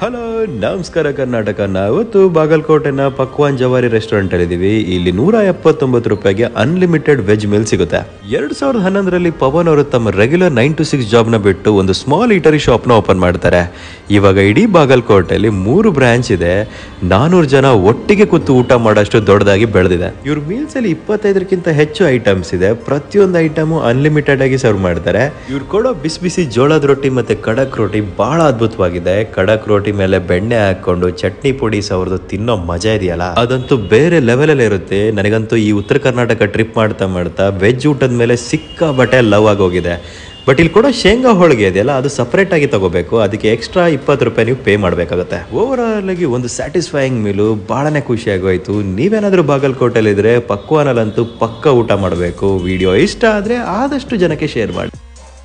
hello ನಮಸ್ಕಾರ ಕರ್ನಾಟಕ ನಾವತ್ತು ಬಾಗಲಕೋಟೆನ ಪಕ್ವಾನ್ ಜವಾರಿ restaurant ಅಲ್ಲಿ ಇದೀವಿ ಇಲ್ಲಿ ನೂರ ಎಪ್ಪತ್ತೊಂಬತ್ತು ರೂಪಾಯಿಗೆ ಅನ್ಲಿಮಿಟೆಡ್ ವೆಜ್ ಮೀಲ್ ಸಿಗುತ್ತೆ ಎರಡ್ ಸಾವಿರದ ಹನ್ನೊಂದರಲ್ಲಿ ಪವನ್ ಅವರು ತಮ್ಮ regular nine to six job ನ ಬಿಟ್ಟು ಒಂದು ಸ್ಮಾಲ್ ಈಟರಿ ಶಾಪ್ ನ ಓಪನ್ ಮಾಡ್ತಾರೆ ಇವಾಗ ಇಡೀ ಬಾಗಲಕೋಟೆಯಲ್ಲಿ ಮೂರು ಬ್ರಾಂಚ್ ಇದೆ ನಾನೂರು ಜನ ಒಟ್ಟಿಗೆ ಕೂತು ಊಟ ಮಾಡೋಷ್ಟು ದೊಡ್ಡದಾಗಿ ಬೆಳೆದಿದೆ ಇವ್ರ ಮೀಲ್ಸ್ ಅಲ್ಲಿ ಇಪ್ಪತ್ತೈದಕ್ಕಿಂತ ಹೆಚ್ಚು ಐಟಮ್ಸ್ ಇದೆ ಪ್ರತಿಯೊಂದು ಐಟಮು ಅನ್ಲಿಮಿಟೆಡ್ ಆಗಿ ಸರ್ವ್ ಮಾಡ್ತಾರೆ ಇವ್ರು ಕೊಡೋ ಬಿಸಿ ಬಿಸಿ ಜೋಳದ ರೊಟ್ಟಿ ಮತ್ತೆ ಕಡಕ್ ರೊಟ್ಟಿ ಬಹಳ ಅದ್ಭುತವಾಗಿದೆ ಕಡಕ್ ರೊಟ್ಟಿ ಮೇಲೆ ಬೆಣ್ಣೆ ಹಾಕೊಂಡು ಚಟ್ನಿ ಪುಡಿ ಸವರ್ದು ತಿನ್ನೋ ಮಜಾ ಇದೆಯಲ್ಲ ಅದಂತೂ ಬೇರೆ ಲೆವೆಲ್ ಅಲ್ಲಿ ಇರುತ್ತೆ ನನಗಂತೂ ಈ ಉತ್ತರ ಕರ್ನಾಟಕ ಟ್ರಿಪ್ ಮಾಡ್ತಾ ಮಾಡ್ತಾ ವೆಜ್ ಊಟದ ಮೇಲೆ ಸಿಕ್ಕಾಬಟ್ಟೆ ಲವ್ ಆಗೋಗಿದೆ ಬಟ್ ಇಲ್ಲಿ ಕೂಡ ಶೇಂಗಾ ಹೋಳಿಗೆ ಇದೆಯಲ್ಲ ಅದು ಸಪರೇಟ್ ಆಗಿ ತಗೋಬೇಕು ಅದಕ್ಕೆ ಎಕ್ಸ್ಟ್ರಾ ಇಪ್ಪತ್ತು ರೂಪಾಯಿ ನೀವು ಪೇ ಮಾಡಬೇಕಾಗುತ್ತೆ ಓವರ್ ಆಲ್ ಆಗಿ ಒಂದು ಸ್ಯಾಟಿಸ್ಫೈಯಿಂಗ್ ಮೀಲು ಬಹಳನೇ ಖುಷಿ ಆಗೋಯ್ತು ನೀವೇನಾದ್ರೂ ಬಾಗಲಕೋಟೆಲಿದ್ರೆ ಪಕ್ವಾನಲ್ಲಂತೂ ಪಕ್ಕ ಊಟ ಮಾಡಬೇಕು ವಿಡಿಯೋ ಇಷ್ಟ ಆದ್ರೆ ಆದಷ್ಟು ಜನಕ್ಕೆ ಶೇರ್ ಮಾಡಿ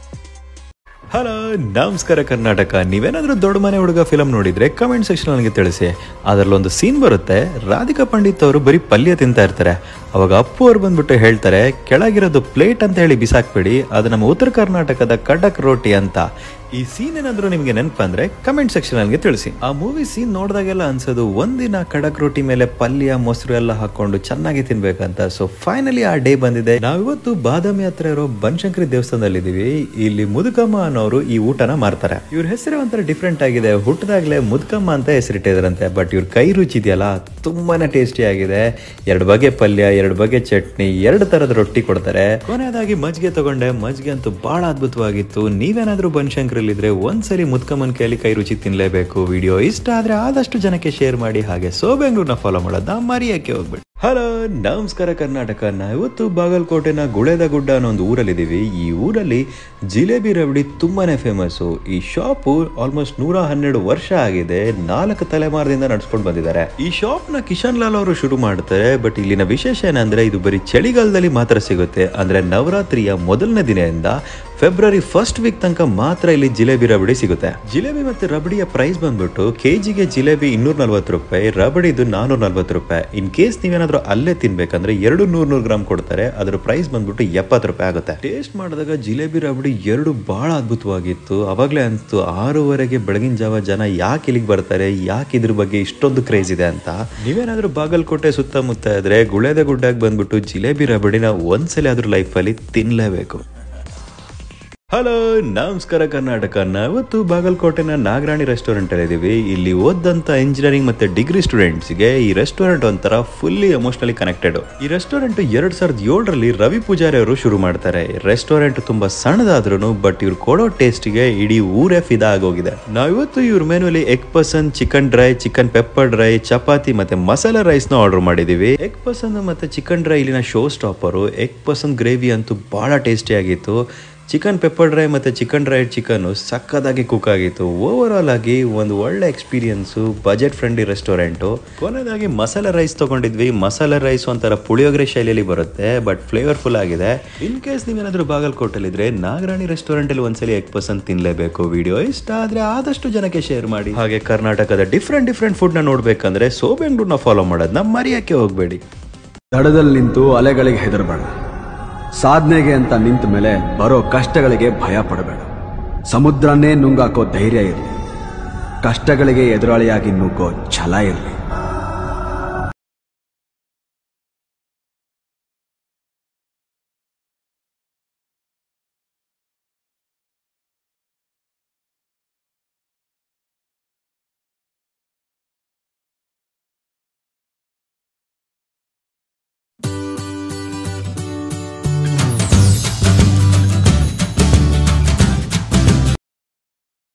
ಹಲೋ ನಮಸ್ಕಾರ ಕರ್ನಾಟಕ ನೀವೇನಾದ್ರೂ ದೊಡ್ಡ ಮನೆ ಹುಡುಗ ಫಿಲಮ್ ನೋಡಿದ್ರೆ ಕಮೆಂಟ್ ಸೆಕ್ಷನ್ ನನಗೆ ತಿಳಿಸಿ ಅದರಲ್ಲಿ ಒಂದು ಸೀನ್ ಬರುತ್ತೆ ರಾಧಿಕಾ ಪಂಡಿತ್ ಅವರು ಬರೀ ಪಲ್ಯ ತಿಂತಾ ಇರ್ತಾರೆ ಅವಾಗ ಅಪ್ಪು ಅವ್ರು ಬಂದ್ಬಿಟ್ಟು ಹೇಳ್ತಾರೆ ಕೆಳಗಿರೋದು ಪ್ಲೇಟ್ ಅಂತ ಹೇಳಿ ಬಿಸಾಕ್ಬೇಡಿ ಅದು ನಮ್ಮ ಉತ್ತರ ಕರ್ನಾಟಕದ ಕಡಕ್ ರೋಟಿ ಅಂತ ಈ ಸೀನ್ ಏನಾದ್ರೂ ನಿಮ್ಗೆ ನೆನಪಂದ್ರೆ ಕಮೆಂಟ್ ಸೆಕ್ಷನ್ ನನಗೆ ತಿಳಿಸಿ ಆ ಮೂವಿ ಸೀನ್ ನೋಡಿದಾಗೆಲ್ಲ ಅನ್ಸೋದು ಒಂದಿನ ಕಡಕ್ ರೋಟಿ ಮೇಲೆ ಪಲ್ಯ ಮೊಸರು ಎಲ್ಲ ಹಾಕೊಂಡು ಚೆನ್ನಾಗಿ ತಿನ್ಬೇಕಂತ ಸೊ ಫೈನಲಿ ಆ ಡೇ ಬಂದಿದೆ ನಾವಿವತ್ತು ಬಾದಾಮಿ ಹತ್ರ ಇರೋ ಬನಶಂಕರಿ ದೇವಸ್ಥಾನದಲ್ಲಿ ಇದೀವಿ ಇಲ್ಲಿ ಮುದುಕಮ್ಮ ಅನ್ನೋರು ಈ ಊಟನ ಮಾರ್ತಾರೆ ಇವ್ರ ಹೆಸರೇ ಒಂಥರ ಡಿಫ್ರೆಂಟ್ ಆಗಿದೆ ಹುಟ್ಟದಾಗ್ಲೇ ಮುದುಕಮ್ಮ ಅಂತ ಹೆಸರಿಟ್ಟಿದ್ರಂತೆ ಬಟ್ ಇವ್ರ ಕೈ ರುಚಿ ಇದೆಯಲ್ಲ ತುಂಬಾನೇ ಟೇಸ್ಟಿ ಆಗಿದೆ ಎರಡು ಬಗೆ ಪಲ್ಯ ಎರಡು ಬಗೆ ಚಟ್ನಿ ಎರಡು ತರದ ರೊಟ್ಟಿ ಕೊಡ್ತಾರೆ ಕೊನೆಯದಾಗಿ ಮಜ್ಜಿಗೆ ತಗೊಂಡೆ ಮಜ್ಜಿಗೆ ಅಂತೂ ಬಹಳ ಅದ್ಭುತವಾಗಿತ್ತು ನೀವೇನಾದ್ರೂ ಬನಶಂಕರಲ್ಲಿ ಇದ್ರೆ ಒಂದ್ಸರಿ ಮುದ್ಕಮ್ಮನ್ ಕೈಲಿ ಕೈ ರುಚಿ ತಿನ್ಲೇಬೇಕು ವಿಡಿಯೋ ಇಷ್ಟ ಆದ್ರೆ ಆದಷ್ಟು ಜನಕ್ಕೆ ಶೇರ್ ಮಾಡಿ ಹಾಗೆ ಸೋ ಬೆಂಗಳೂರ್ನ ಫಾಲೋ ಮಾಡೋದನ್ನ ಮರಿಯಕ್ಕೆ ಹೋಗ್ಬೇಡಿ ಹಲೋ ನಮಸ್ಕಾರ ಕರ್ನಾಟಕ ನಾವಿವತ್ತು ಬಾಗಲಕೋಟೆನ ಗುಳೆದ ಗುಡ್ಡ ಅನ್ನೋ ಒಂದು ಊರಲ್ಲಿದ್ದೀವಿ ಈ ಊರಲ್ಲಿ ಜಿಲೇಬಿ ರಬಡಿ ತುಂಬಾನೇ ಫೇಮಸ್ಸು ಈ ಶಾಪು ಆಲ್ಮೋಸ್ಟ್ ನೂರ ಹನ್ನೆರಡು ವರ್ಷ ಆಗಿದೆ ನಾಲ್ಕು ತಲೆಮಾರದಿಂದ ನಡ್ಸ್ಕೊಂಡು ಬಂದಿದ್ದಾರೆ ಈ ಶಾಪ್ ನ ಕಿಶನ್ ಲಾಲ್ ಅವರು ಶುರು ಮಾಡ್ತಾರೆ ಬಟ್ ಇಲ್ಲಿನ ವಿಶೇಷ ಏನಂದ್ರೆ ಇದು ಬರೀ ಚಳಿಗಾಲದಲ್ಲಿ ಮಾತ್ರ ಸಿಗುತ್ತೆ ಅಂದ್ರೆ ನವರಾತ್ರಿಯ ಮೊದಲನೇ ದಿನದಿಂದ ಫೆಬ್ರವರಿ ಫಸ್ಟ್ ವೀಕ್ ತನಕ ಮಾತ್ರ ಇಲ್ಲಿ ಜಿಲೇಬಿ ರಬಡಿ ಸಿಗುತ್ತೆ ಜಿಲೇಬಿ ಮತ್ತೆ ರಬಡಿಯ ಪ್ರೈಸ್ ಬಂದ್ಬಿಟ್ಟು ಕೆಜಿಗೆ ಜಿಲೇಬಿ ಇನ್ನೂರ ನಲ್ವತ್ತು ರೂಪಾಯಿ ರಬಡಿದು ನಾನೂರ ನಲ್ವತ್ತು ರೂಪಾಯಿ ಇನ್ ಕೇಸ್ ನೀವೇನಾದ್ರೂ ಅಲ್ಲೇ ತಿನ್ಬೇಕಂದ್ರೆ ಎರಡು ನೂರ್ ನೂರು ಗ್ರಾಮ್ ಕೊಡ್ತಾರೆ ಅದರ ಪ್ರೈಸ್ ಬಂದ್ಬಿಟ್ಟು ಎಪ್ಪತ್ತು ರೂಪಾಯಿ ಆಗುತ್ತೆ ಟೇಸ್ಟ್ ಮಾಡಿದಾಗ ಜಿಲೇಬಿ ರಬಡಿ ಎರಡು ಬಹಳ ಅದ್ಭುತವಾಗಿತ್ತು ಅವಾಗಲೇ ಅನ್ಸ್ತು ಆರೂವರೆಗೆ ಬೆಳಗಿನ ಜಾವ ಜನ ಯಾಕೆ ಇಲ್ಲಿಗೆ ಬರ್ತಾರೆ ಯಾಕೆ ಇದ್ರ ಬಗ್ಗೆ ಇಷ್ಟೊಂದು ಕ್ರೇಜ್ ಇದೆ ಅಂತ ನೀವೇನಾದ್ರೂ ಬಾಗಲಕೋಟೆ ಸುತ್ತಮುತ್ತ ಇದ್ರೆ ಗುಳೆದ ಗುಡ್ಡಾಗ ಬಂದ್ಬಿಟ್ಟು ಜಿಲೇಬಿ ರಬಡಿನ ಒಂದ್ಸಲ ಆದ್ರೂ ಲೈಫಲ್ಲಿ ತಿನ್ಲೇಬೇಕು ಹಲೋ ನಮಸ್ಕಾರ ಕರ್ನಾಟಕ ನಾವತ್ತು ಬಾಗಲಕೋಟೆನ ನಾಗರಾಣಿ ರೆಸ್ಟೋರೆಂಟ್ ಅಲ್ಲಿ ಇದೀವಿ ಇಲ್ಲಿ ಓದಂತ ಇಂಜಿನಿಯರಿಂಗ್ ಮತ್ತೆ ಡಿಗ್ರಿ ಸ್ಟೂಡೆಂಟ್ಸ್ಗೆ ಈ ರೆಸ್ಟೋರೆಂಟ್ ಒಂಥರ ಫುಲ್ಲಿ ಎಮೋಷನಲಿ ಕನೆಕ್ಟೆಡ್ ಈ ರೆಸ್ಟೋರೆಂಟ್ ಎರಡ್ ಸಾವಿರದ ಏಳರಲ್ಲಿ ರವಿ ಪೂಜಾರಿ ಅವರು ಶುರು ಮಾಡ್ತಾರೆ ರೆಸ್ಟೋರೆಂಟ್ ತುಂಬಾ ಸಣ್ಣದಾದ್ರೂ ಬಟ್ ಇವ್ರು ಕೊಡೋ ಟೇಸ್ಟ್ಗೆ ಇಡೀ ಊರೇ ಫಿದಾ ಆಗೋಗಿದೆ ನಾವಿವತ್ತು ಇವ್ರ ಮೆನುಲಿ egg pasand chicken dry chicken pepper dry chapati ಮತ್ತೆ ಮಸಾಲಾ ರೈಸ್ ನ ಆರ್ಡರ್ ಮಾಡಿದೀವಿ ಎಗ್ ಪಸಂದ್ ಮತ್ತೆ ಚಿಕನ್ ಡ್ರೈ ಇಲ್ಲಿನ show stopper egg pasand gravy ಅಂತೂ ಬಹಳ ಟೇಸ್ಟಿ ಆಗಿತ್ತು ಚಿಕನ್ ಪೆಪ್ಪರ್ ಡ್ರೈ ಮತ್ತು ಚಿಕನ್ ಡ್ರೈಡ್ ಚಿಕನ್ನು ಸಕ್ಕದಾಗಿ ಕುಕ್ ಆಗಿತ್ತು ಓವರ್ ಆಲ್ ಆಗಿ ಒಂದು ಒಳ್ಳೆ ಎಕ್ಸ್ಪೀರಿಯನ್ಸು ಬಜೆಟ್ ಫ್ರೆಂಡ್ಲಿ ರೆಸ್ಟೋರೆಂಟು ಕೊನೆಯದಾಗಿ ಮಸಾಲೆ ರೈಸ್ ತೊಗೊಂಡಿದ್ವಿ ಮಸಾಲೆ ರೈಸ್ ಒಂಥರ ಪುಳಿಯೋಗರೆ ಶೈಲಿಯಲ್ಲಿ ಬರುತ್ತೆ ಬಟ್ ಫ್ಲೇವರ್ಫುಲ್ ಆಗಿದೆ ಇನ್ ಕೇಸ್ ನೀವೇನಾದರೂ ಬಾಗಲಕೋಟೆಲಿದ್ರೆ ನಾಗರಾಣಿ ರೆಸ್ಟೋರೆಂಟಲ್ಲಿ ಒಂದ್ಸಲಿ ಎಗ್ ಪಸಂದ್ ತಿನ್ನಲೇಬೇಕು ವಿಡಿಯೋ ಇಷ್ಟ ಆದರೆ ಆದಷ್ಟು ಜನಕ್ಕೆ ಶೇರ್ ಮಾಡಿ ಹಾಗೆ ಕರ್ನಾಟಕದ ಡಿಫ್ರೆಂಟ್ ಡಿಫ್ರೆಂಟ್ ಫುಡ್ನ ನೋಡಬೇಕಂದ್ರೆ ಸೋ ಬೆಂಗಳೂರನ್ನ ಫಾಲೋ ಮಾಡೋದನ್ನ ಮರೆಯೋಕ್ಕೆ ಹೋಗಬೇಡಿ ದಡದಲ್ಲಿ ನಿಂತು ಅಲೆಗಳಿಗೆ ಹೆದರಬೇಡ ಸಾಧನೆಗೆ ಅಂತ ನಿಂತ ಮೇಲೆ ಬರೋ ಕಷ್ಟಗಳಿಗೆ ಭಯ ಪಡಬೇಡ ಸಮುದ್ರನೇ ನುಂಗಾಕೋ ಧೈರ್ಯ ಇರಲಿ ಕಷ್ಟಗಳಿಗೆ ಎದುರಾಳಿಯಾಗಿ ನುಗ್ಗೋ ಛಲ ಇರಲಿ